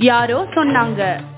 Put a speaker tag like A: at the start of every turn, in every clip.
A: யாரோ சொன்னாங்க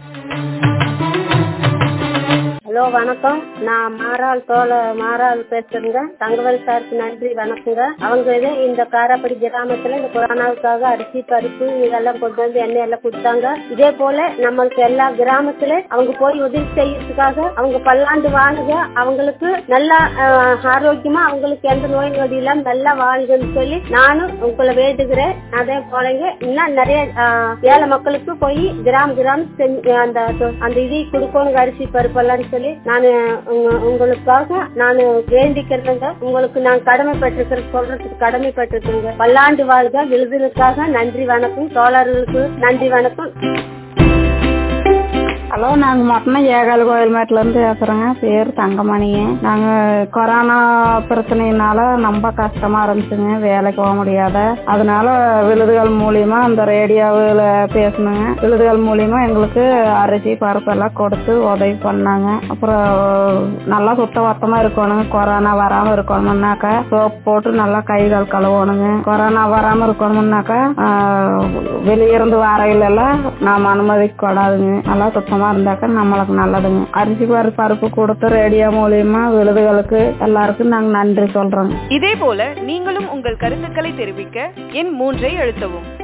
B: ஹலோ வணக்கம் நான் மாறாள் தோல மாறாள் பேசுறேங்க தங்கவேல் சாருக்கு நன்றி வணக்கங்க அவங்க இது இந்த காராப்படி கிராமத்துல இந்த கொரோனாவுக்காக அரிசி பருப்பு இதெல்லாம் கொண்டு வந்து எண்ணெய் எல்லாம் கொடுத்தாங்க இதே போல நம்மளுக்கு எல்லா கிராமத்துல அவங்க போய் உதவி செய்யறதுக்காக அவங்க பல்லாண்டு வாழுக அவங்களுக்கு நல்லா ஆஹ், ஆரோக்கியமா அவங்களுக்கு எந்த நோய் நொடி இல்லாம நல்லா வாழ்கன்னு சொல்லி நானும் உங்களை வேண்டுகிறேன் அதே போலங்க இன்னும் நிறைய ஆஹ், ஏழை மக்களுக்கு போய் கிராம கிராமம் செஞ்சு அந்த அந்த இதை கொடுக்கணும் அரிசி பருப்பெல்லாம் சொல்லி நான் உங்களுக்காக நான் வேண்டிக்கிறேங்க உங்களுக்கு நான் கடமைப்பட்டிருக்கிறேன் சொல்றதுக்கு கடமைப்பட்டிருக்கேங்க பல்லாண்டு வாழ்க விழுதுகளுக்காக நன்றி வணக்கம் தோழர்களுக்கு நன்றி வணக்கம்
C: ஹலோ நாங்க மொத்தம் ஏகால கோயில் மேட்ல இருந்து பேசுறோங்க பேர் தங்கமணிங்க நாங்க கொரோனா பிரச்சனையினால ரொம்ப கஷ்டமா இருந்துச்சுங்க வேலைக்கு போக முடியாத அதனால விழுதுகள் மூலியமா அந்த ரேடியோவில் பேசணுங்க விழுதுகள் மூலியமா எங்களுக்கு அரிசி பருப்பு எல்லாம் கொடுத்து உதவி பண்ணாங்க அப்புறம் நல்லா சுத்தபத்தமா இருக்கணுங்க கொரோனா வராம இருக்கணும்னாக்கா சோப் போட்டு நல்லா கை கால் கழுவணுங்க கொரோனா வராம இருக்கணும்னாக்கா ஆஹ், வெளியிருந்து வரையில எல்லாம் நாம அனுமதிக்க கூடாதுங்க நல்லா சுத்தமா இருந்தாக்கா நம்மளுக்கு நல்லதுங்க அரிசி பருப்பு பருப்பு கொடுத்து ரேடியோ மூலியமா விழுதுகளுக்கு எல்லாருக்கும் நாங்க நன்றி சொல்றோங்க
A: இதே போல நீங்களும் உங்கள் கருத்துக்களை தெரிவிக்க எண் மூன்றை அழுத்தவும்